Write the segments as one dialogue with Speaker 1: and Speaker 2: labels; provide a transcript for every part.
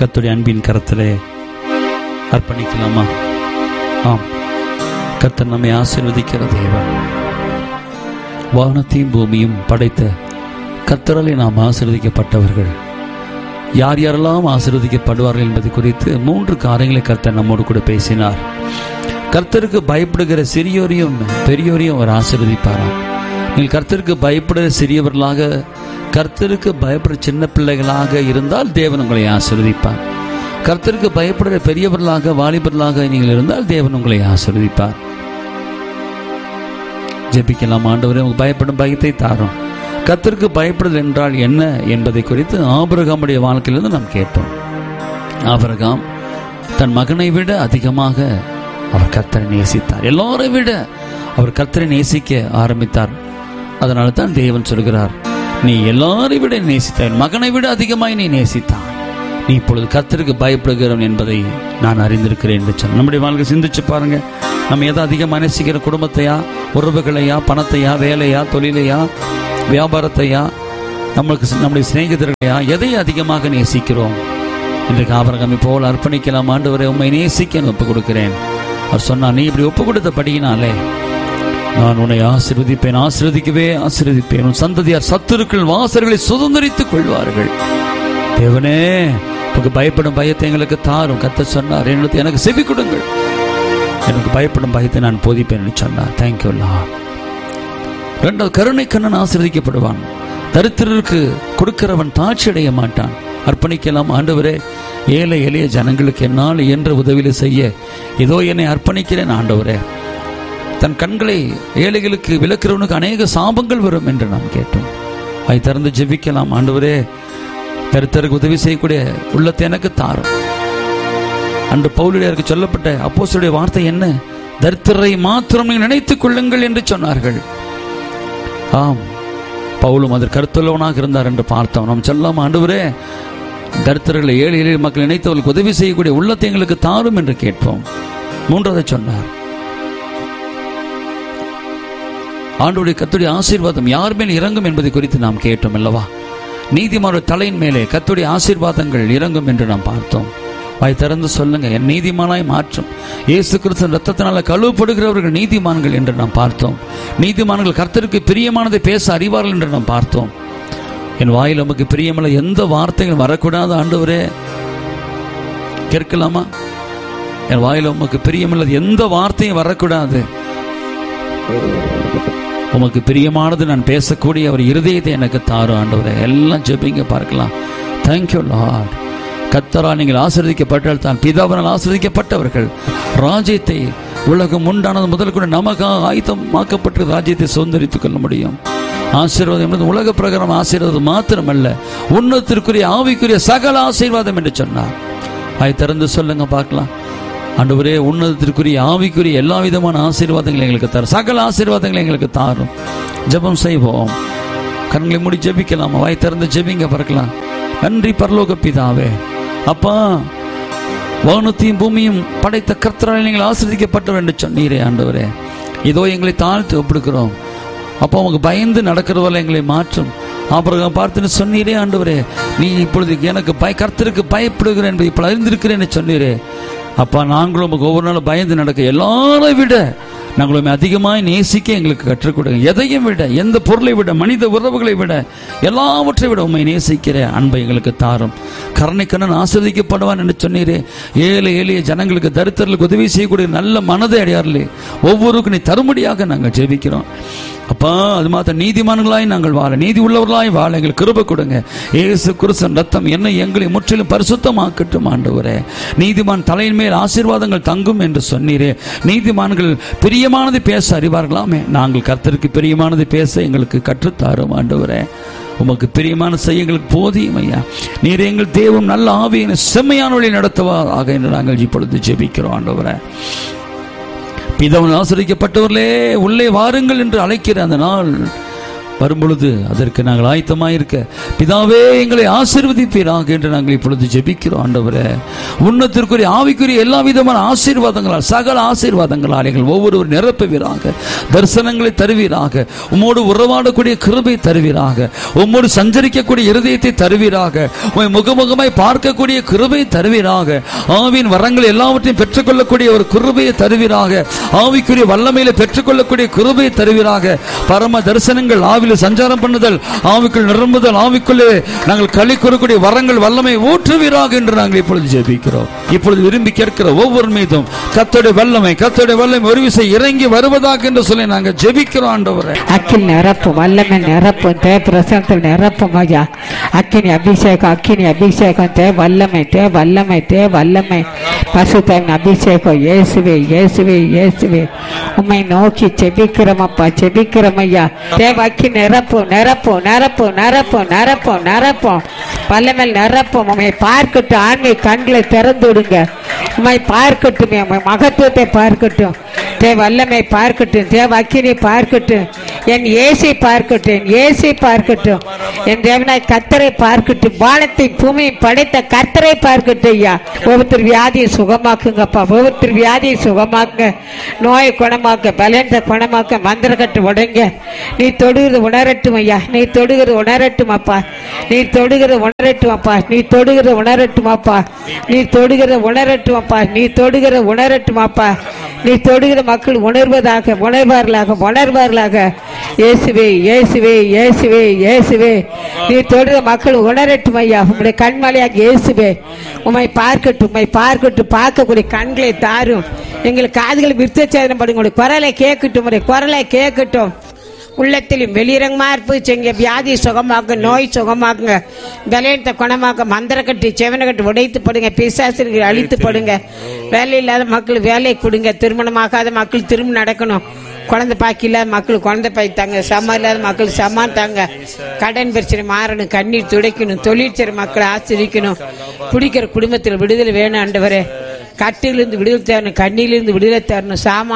Speaker 1: கர்த்தருடைய அன்பின் கரத்திலே அர்ப்பணிக்கலாமா ஆம் கர்த்தர் நம்மை ஆசீர்வதிக்கிற தேவன் வானத்தையும் பூமியும் படைத்த கர்த்தராலே நாம் ஆசீர்வதிக்கப்பட்டவர்கள் யார் யாரெல்லாம் ஆசீர்வதிக்கப்படுவார்கள் என்பது குறித்து மூன்று காரியங்களை கர்த்தர் நம்மோடு கூட பேசினார் கர்த்தருக்கு பயப்படுகிற சிறியோரையும் பெரியோரையும் அவர் ஆசீர்வதிப்பாராம் நீங்கள் கர்த்தருக்கு பயப்படுகிற சிறியவர்களாக கர்த்தருக்கு பயப்படுற சின்ன பிள்ளைகளாக இருந்தால் தேவன் உங்களை ஆசீர்வதிப்பார் கர்த்தருக்கு பயப்படுகிற பெரியவர்களாக வாலிபர்களாக நீங்கள் இருந்தால் தேவன் உங்களை ஆசீர்வதிப்பார் ஜெபிக்கலாம் ஆண்டவரே உங்களுக்கு பயப்படும் பயத்தை தாரும் கர்த்தருக்கு பயப்படுதல் என்றால் என்ன என்பதை குறித்து ஆபிரகாமுடைய வாழ்க்கையிலிருந்து நாம் கேட்டோம் ஆபிரகாம் தன் மகனை விட அதிகமாக அவர் கர்த்தரை நேசித்தார் எல்லாரை விட அவர் கர்த்தரை நேசிக்க ஆரம்பித்தார் அதனால தான் தேவன் சொல்கிறார் நீ எல்லாரை விட நேசித்தாய் மகனை விட அதிகமாய் நீ நேசித்தாய் நீ இப்பொழுது கர்த்தருக்கு பயப்படுகிறவன் என்பதை நான் அறிந்திருக்கிறேன் என்று சொன்ன நம்முடைய வாழ்க்கை சிந்திச்சு பாருங்க நம்ம எதை அதிகமாக நேசிக்கிற குடும்பத்தையா உறவுகளையா பணத்தையா வேலையா தொழிலையா வியாபாரத்தையா நம்மளுக்கு நம்முடைய சிநேகிதர்களையா எதை அதிகமாக நேசிக்கிறோம் இன்றைக்கு ஆபரகம் போல் அர்ப்பணிக்கலாம் ஆண்டவரை உண்மை நேசிக்க ஒப்பு கொடுக்கிறேன் அவர் சொன்னார் நீ இப்படி ஒப்பு கொடுத்த படியினாலே நான் உன்னை ஆசீர்வதிப்பேன் ஆசீர்வதிக்கவே ஆசீர்வதிப்பேன் உன் சந்ததியார் சத்துருக்கள் வாசல்களை சுதந்திரித்துக் கொள்வார்கள் தேவனே உனக்கு பயப்படும் பயத்தை எங்களுக்கு தாரும் கத்த சொன்னார் என்னது எனக்கு செவி கொடுங்கள் எனக்கு பயப்படும் பயத்தை நான் போதிப்பேன் என்று சொன்னார் தேங்க்யூ ரெண்டாவது கருணை கண்ணன் ஆசீர்வதிக்கப்படுவான் தரித்திரருக்கு கொடுக்கிறவன் தாட்சி அடைய மாட்டான் அர்ப்பணிக்கலாம் ஆண்டவரே ஏழை எளிய ஜனங்களுக்கு என்னால் இயன்ற உதவியில் செய்ய இதோ என்னை அர்ப்பணிக்கிறேன் ஆண்டவரே தன் கண்களை ஏழைகளுக்கு விளக்கிறவனுக்கு அநேக சாபங்கள் வரும் என்று நாம் கேட்டோம் அதை திறந்து ஜெபிக்கலாம் ஆண்டவரே தரித்தருக்கு உதவி செய்யக்கூடிய உள்ளத்தை எனக்கு தாரும் அன்று பவுலிடையருக்கு சொல்லப்பட்ட அப்போஸ்தலருடைய வார்த்தை என்ன தரித்திரரை மாத்திரம் நீங்கள் நினைத்துக் கொள்ளுங்கள் என்று சொன்னார்கள் ஆம் பவுலும் அதற்கு கருத்துள்ளவனாக இருந்தார் என்று பார்த்தோம் நாம் சொல்லாம ஆண்டவரே தரித்திரர்களை ஏழை எளிய மக்கள் நினைத்தவர்களுக்கு உதவி செய்யக்கூடிய உள்ளத்தை எங்களுக்கு தாரும் என்று கேட்போம் மூன்றாவது சொன்னார் ஆண்டோடைய கத்துடைய ஆசீர்வாதம் யார் மேல் இறங்கும் என்பதை குறித்து நாம் கேட்டோம் அல்லவா நீதிமானுடைய தலையின் மேலே கத்துடைய ஆசீர்வாதங்கள் இறங்கும் என்று நாம் பார்த்தோம் வாய் திறந்து சொல்லுங்க என் நீதிமானாய் மாற்றும் இயேசு கிறிஸ்து ரத்தத்தினால கழுவப்படுகிறவர்கள் நீதிமான்கள் என்று நாம் பார்த்தோம் நீதிமான்கள் கர்த்தருக்கு பிரியமானதை பேச அறிவார்கள் என்று நாம் பார்த்தோம் என் வாயில் நமக்கு பிரியமல்ல எந்த வார்த்தைகள் வரக்கூடாது ஆண்டவரே கேட்கலாமா என் வாயில் உமக்கு பிரியமில்லது எந்த வார்த்தையும் வரக்கூடாது உமக்கு பிரியமானது நான் பேசக்கூடிய அவர் இருதயத்தை எனக்கு தாரும் ஆண்டவரே எல்லாம் ஜெபிங்க பார்க்கலாம் தேங்க்யூ லார்ட் கத்தரா நீங்கள் ஆசிரியக்கப்பட்டால் தான் பிதாவினால் ஆசிரியக்கப்பட்டவர்கள் ராஜ்யத்தை உலகம் உண்டானது முதல் கூட நமக்காக ஆயுதமாக்கப்பட்ட ராஜ்யத்தை சுதந்திரித்துக் கொள்ள முடியும் ஆசீர்வாதம் என்பது உலக பிரகாரம் ஆசீர்வாதம் மாத்திரமல்ல உன்னத்திற்குரிய ஆவிக்குரிய சகல ஆசீர்வாதம் என்று சொன்னார் அதை திறந்து சொல்லுங்க பார்க்கலாம் ஆண்டவரே உன்னதத்திற்குரிய ஆவிக்குரிய எல்லா விதமான ஆசீர்வாதங்களை எங்களுக்கு தரும் சகல ஆசீர்வாதங்களை எங்களுக்கு தாரும் ஜெபம் செய்வோம் கண்களை மூடி ஜெபிக்கலாமா வாய் திறந்து ஜெபிங்க பார்க்கலாம் நன்றி பரலோக பிதாவே அப்பா வானத்தையும் பூமியும் படைத்த கர்த்தரால் நீங்கள் ஆசிரியக்கப்பட்டவர் என்று சொன்னீரே ஆண்டவரே இதோ எங்களை தாழ்த்து ஒப்பிடுக்கிறோம் அப்போ அவங்க பயந்து நடக்கிறவரை எங்களை மாற்றும் அப்புறம் பார்த்துன்னு சொன்னீரே ஆண்டவரே நீ இப்பொழுது எனக்கு பய கர்த்தருக்கு பயப்படுகிறேன் என்பதை இப்போ அறிந்திருக்கிறேன்னு சொன்னீரே அப்பா நாங்களும் உமக்கு ஒவ்வொரு நாளும் பயந்து நடக்க எல்லாரை விட நாங்களும் அதிகமாய் நேசிக்க எங்களுக்கு கற்றுக் கொடுங்க எதையும் விட எந்த பொருளை விட மனித உறவுகளை விட எல்லாவற்றை விட உண்மை நேசிக்கிற அன்பை எங்களுக்கு தாரும் கருணைக்கண்ணன் ஆஸ்வதிக்கப்படுவான் என்று சொன்னீரே ஏழை எளிய ஜனங்களுக்கு தரித்திரர்களுக்கு உதவி செய்யக்கூடிய நல்ல மனதை அடையாறுலே ஒவ்வொருக்கும் நீ தரும்படியாக நாங்கள் ஜெபிக்கிறோம் அப்பா அது மாத்திரம் நீதிமான்களாய் நாங்கள் வாழ நீதி உள்ளவர்களாய் வாழ எங்களுக்கு கிருப கொடுங்க ஏசு குருசன் ரத்தம் என்ன எங்களை முற்றிலும் பரிசுத்தமாக்கட்டும் ஆண்டவரே நீதிமான் தலையின் மேல் ஆசீர்வாதங்கள் தங்கும் என்று சொன்னீரே நீதிமான்கள் பிரியமானது பேச அறிவார்களாமே நாங்கள் கர்த்தருக்கு பிரியமானது பேச எங்களுக்கு கற்றுத்தாரும் ஆண்டவரே உமக்கு பிரியமான செய்ய எங்களுக்கு போதியும் ஐயா நீர் எங்கள் தேவம் நல்ல ஆவியின செம்மையான வழி நடத்துவாராக என்று நாங்கள் இப்பொழுது ஜெபிக்கிறோம் ஆண்டவரே பிதவன் ஆசிரியப்பட்டவர்களே உள்ளே வாருங்கள் என்று அழைக்கிற அந்த நாள் வரும்பொழுது அதற்கு நாங்கள் ஆயத்தமாயிருக்க பிதாவே எங்களை ஆசீர்வதிப்பீராக என்று நாங்கள் இப்பொழுது ஜெபிக்கிறோம் ஆண்டவரே உன்னத்திற்குரிய ஆவிக்குரிய எல்லா விதமான ஆசீர்வாதங்களால் சகல ஆசீர்வாதங்களால் எங்கள் ஒவ்வொருவர் நிரப்புவீராக தரிசனங்களை தருவீராக உம்மோடு உறவாடக்கூடிய கிருபை தருவீராக உம்மோடு சஞ்சரிக்கக்கூடிய இருதயத்தை தருவீராக உம்மை முகமுகமாய் பார்க்கக்கூடிய கிருபை தருவீராக ஆவின் வரங்கள் எல்லாவற்றையும் பெற்றுக்கொள்ளக்கூடிய ஒரு கிருபையை தருவீராக ஆவிக்குரிய வல்லமையில பெற்றுக்கொள்ளக்கூடிய கிருபையை தருவீராக பரம தரிசனங்கள் ஆவில சஞ்சாரம் பண்ணுதல் ஆவிக்குள் நிரம்புதல் ஆவிக்குள்ளே நாங்கள் களி கூறக்கூடிய வரங்கள் வல்லமை ஊற்றுவீராக என்று நாங்கள் இப்பொழுது ஜெபிக்கிறோம் இப்பொழுது விரும்பி கேட்கிற ஒவ்வொரு மீதும் கத்தோடைய வல்லமை கத்தோடைய வல்லமை ஒரு விசை இறங்கி வருவதாக என்று சொல்லி நாங்கள் ஜெபிக்கிறோம் ஆண்டவரே
Speaker 2: அக்கில் நிரப்பும் வல்லமை நிரப்பும் தே பிரசனத்தில் நிரப்பும் ஐயா அக்கினி அபிஷேகம் அக்கினி அபிஷேகம் தே வல்லமை தே வல்லமை தே வல்லமை பசுத்தன் அபிஷேகம் இயேசுவே இயேசுவே இயேசுவே உம்மை நோக்கி செபிக்கிறோம் அப்பா செபிக்கிறோம் ஐயா தே அக்கி நிரப்பும் நிரப்பும் நிரப்பும் நிரப்பும் நிரப்பும் நிரப்பும் வல்லமையில் நிரப்பும் உம்மை பார்க்கட்டும் ஆண்மை கண்களை திறந்து விடுங்க உம்மை பார்க்கட்டும் உம்மை மகத்துவத்தை பார்க்கட்டும் தே வல்லமை பார்க்கட்டும் தேவ அக்கினி பார்க்கட்டும் என் ஏசை பார்க்கட்டும் என் ஏசை பார்க்கட்டும் என் தேவனாய் கத்தரை பார்க்கட்டும் வானத்தை பூமியை படைத்த கத்தரை பார்க்கட்டும் ஐயா ஒவ்வொருத்தர் வியாதியை சுகமாக்குங்கப்பா ஒவ்வொருத்தர் வியாதியை சுகமாக்குங்க நோயை குணமாக்க பலன்த குணமாக்க மந்திரக்கட்டு உடைங்க நீ தொடுகிறது உணரட்டும் ஐயா நீ தொடுகிறது உணரட்டும் அப்பா நீ தொடுகிறது உணரட்டும் அப்பா நீ தொடுகிறது உணரட்டும் அப்பா நீ தொடுகிறது உணரட்டும் அப்பா நீ தொடுகிற உணரட்டும் அப்பா நீ தொடுகிற மக்கள் உணர்வதாக உணர்வார்களாக உணர்வார்களாக இயேசுவே இயேசுவே இயேசுவே இயேசுவே நீ தொடுகிற மக்கள் உணரட்டும் ஐயா உங்களுடைய கண்மலையாக இயேசுவே உம்மை பார்க்கட்டும் உம்மை பார்க்கட்டும் பார்க்கக்கூடிய கண்களை தாரும் எங்களுக்கு காதுகளை விருத்தச்சேதனம் படுங்க உங்களுடைய குரலை கேட்கட்டும் உங்களுடைய குரலை கேட்கட்டும் உள்ளத்திலும் வெளிரங்கமா இருப்பு செங்க வியாதி சுகமாக்க நோய் சுகமாக்குங்க பலயத்தை குணமாக்க மந்திரக்கட்டு செவனக்கட்டு உடைத்து படுங்க பிசாசிற்கு அழித்து படுங்க வேலை இல்லாத மக்கள் வேலை கொடுங்க திருமணமாகாத மக்கள் திரும்ப நடக்கணும் குழந்தை பாக்கி இல்லாத மக்கள் குழந்தை பாய்த்தாங்க சம்மா இல்லாத மக்கள் சம்மான் தாங்க கடன் பிரச்சனை மாறணும் கண்ணீர் துடைக்கணும் தொழிற்சர மக்களை ஆசிரிக்கணும் பிடிக்கிற குடும்பத்தில் விடுதலை வேணும் ஆண்டவரே கட்டிலிருந்து விடுதலை தரணும் கண்ணிலிருந்து விடுதலை தரணும் சாமா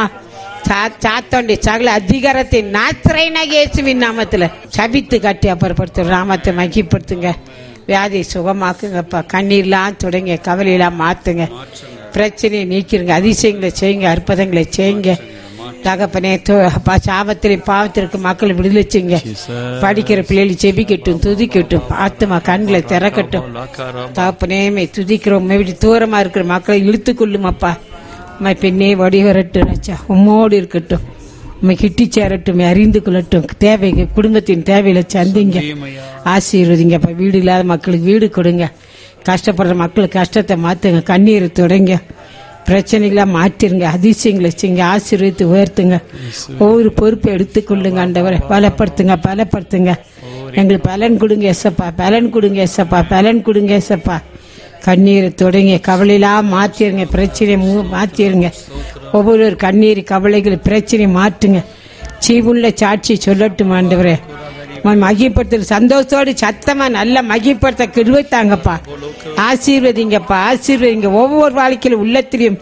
Speaker 2: சாத்தோண்டி சகல அதிகாரத்தை நாத்திரைனாக இயேசுவின் நாமத்துல சபித்து கட்டி அப்புறப்படுத்து நாமத்தை மகிப்படுத்துங்க வியாதியை சுகமாக்குங்கப்பா கண்ணீர்லாம் தொடங்க கவலையெல்லாம் மாத்துங்க பிரச்சனையை நீக்கிருங்க அதிசயங்களை செய்யுங்க அற்புதங்களை செய்யுங்க தகப்பனே அப்பா சாபத்திலே பாவத்திற்கு மக்கள் விடுதலை செய்யுங்க படிக்கிற பிள்ளைகள் செபிக்கட்டும் துதிக்கட்டும் ஆத்துமா கண்களை திறக்கட்டும் தகப்பனேமே துதிக்கிறோம் விட்டு தூரமா இருக்கிற மக்களை இழுத்து கொள்ளும் அப்பா உம்மை பெண்ணே வடி வரட்டும் ராஜா உம்மோடு இருக்கட்டும் உம்மை கிட்டி சேரட்டும் அறிந்து கொள்ளட்டும் தேவைங்க குடும்பத்தின் தேவையில சந்திங்க ஆசீர்வதிங்க அப்ப வீடு இல்லாத மக்களுக்கு வீடு கொடுங்க கஷ்டப்படுற மக்களுக்கு கஷ்டத்தை மாத்துங்க கண்ணீரை தொடங்க பிரச்சனைகளை மாற்றிருங்க அதிசயங்களை செய்யுங்க ஆசீர்வதித்து உயர்த்துங்க ஒவ்வொரு பொறுப்பை எடுத்துக்கொள்ளுங்க ஆண்டவரை பலப்படுத்துங்க பலப்படுத்துங்க எங்களுக்கு பலன் கொடுங்க எசப்பா பலன் கொடுங்க எசப்பா பலன் கொடுங்க எசப்பா கண்ணீரை தொடங்க கவலையெல்லாம் மாற்றிருங்க பிரச்சனையை மூ- மாற்றிருங்க ஒவ்வொரு கண்ணீர் கவலைகள் பிரச்சனையை மாற்றுங்க சீவுள்ள சாட்சி சொல்லட்டும் ஆண்டவரே மகிப்படுத்த சந்தோஷத்தோடு சத்தமா நல்ல மகிப்படுத்த கிருவைத்தாங்கப்பா ஆசீர்வதிங்கப்பா ஆசீர்வதிங்க ஒவ்வொரு வாழ்க்கையில உள்ளத்திலையும்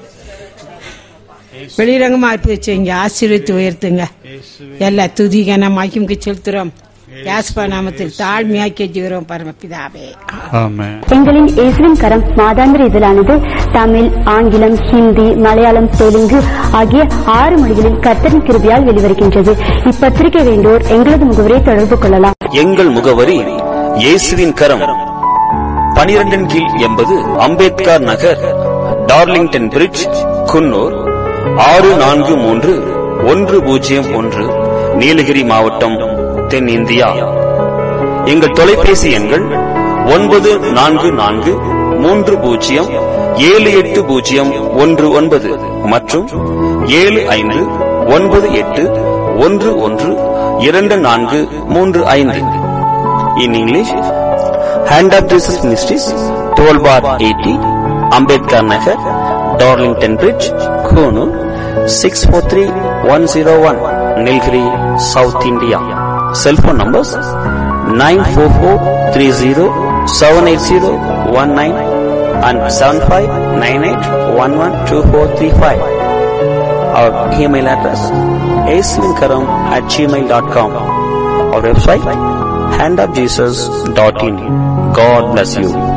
Speaker 2: வெளிரங்கமா இருப்பது செய்யுங்க ஆசீர்வதித்து உயர்த்துங்க எல்லா துதிகன மகிமுக்கு செலுத்துறோம் யாஸ்பா நாமத்தில் தாழ்மையாக்கி கெஞ்சுகிறோம் பரமபிதாவே
Speaker 1: ஆமென்
Speaker 3: எங்களின் இயேசுவின் கரம் மாதாந்திர இதழானது தமிழ் ஆங்கிலம் ஹிந்தி மலையாளம் தெலுங்கு ஆகிய ஆறு மொழிகளில் கர்த்தரின் கிருபியால் வெளிவருகின்றது இப்பத்திரிகை வேண்டோர் எங்களது முகவரை தொடர்பு கொள்ளலாம்
Speaker 4: எங்கள் முகவரி இயேசுவின் கரம் பனிரெண்டின் கீழ் எண்பது அம்பேத்கர் நகர் டார்லிங்டன் பிரிட்ஜ் குன்னூர் ஆறு நான்கு மூன்று ஒன்று பூஜ்ஜியம் ஒன்று நீலகிரி மாவட்டம் தென்னிந்தியா எங்கள் தொலைபேசி எண்கள் ஒன்பது நான்கு நான்கு மூன்று பூஜ்ஜியம் ஏழு எட்டு பூஜ்ஜியம் ஒன்று ஒன்பது மற்றும் ஏழு ஐந்து ஒன்பது எட்டு ஒன்று ஒன்று இரண்டு நான்கு மூன்று ஐந்து in English hand of Jesus ministries twelve bar eighty Ambedkar Nagar Darlington bridge Coonoor six four three one zero one Nilgiri South India cellphone numbers nine four four three zero seven eight zero one nine and seven five nine eight one one two four three five our email address ஏஸ்லிங்கரம் at Gmail dot com our website handofjesus.in. God bless you.